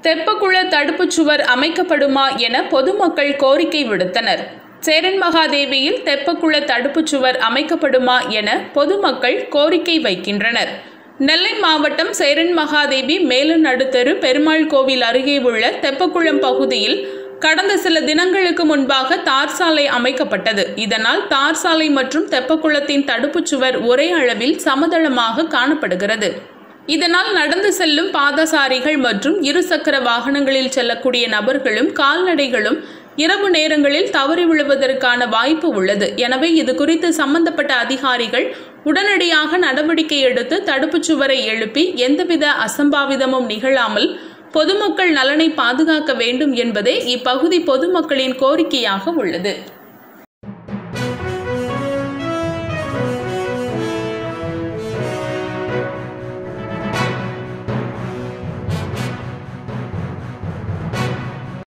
தெப்பக்குள தடுப்புச் சுவர் அமைக்கப்படுமா என பொதுமக்கள் கோரிக்கை விடுத்தனர் சேரன் மகாதேவியில் தெப்பக்குள தடுப்புச் சுவர் அமைக்கப்படுமா என பொதுமக்கள் கோரிக்கை வைக்கின்றனர் நெல்லை மாவட்டம் சேரன் மகாதேவி மேலநடுத்தரு பெருமாள் கோவில் அருகே உள்ள தெப்பக்குளம் பகுதியில் கடந்த சில தினங்களுக்கு முன்பாக தார் சாலை அமைக்கப்பட்டது இதனால் தார் சாலை மற்றும் தெப்பக்குளத்தின் தடுப்புச் சுவர் ஒரே அளவில் சமதளமாக காணப்படுகிறது இதனால் நடந்து செல்லும் பாதசாரிகள் மற்றும் இருசக்கர வாகனங்களில் செல்லக்கூடிய நபர்களும் கால்நடைகளும் இரவு நேரங்களில் தவறி விழுவதற்கான வாய்ப்பு உள்ளது எனவே இது குறித்து சம்பந்தப்பட்ட அதிகாரிகள் உடனடியாக நடவடிக்கை எடுத்து தடுப்புச் சுவரை எழுப்பி எந்தவித அசம்பாவிதமும் நிகழாமல் பொதுமக்கள் நலனை பாதுகாக்க வேண்டும் என்பதே இப்பகுதி பொதுமக்களின் கோரிக்கையாக உள்ளது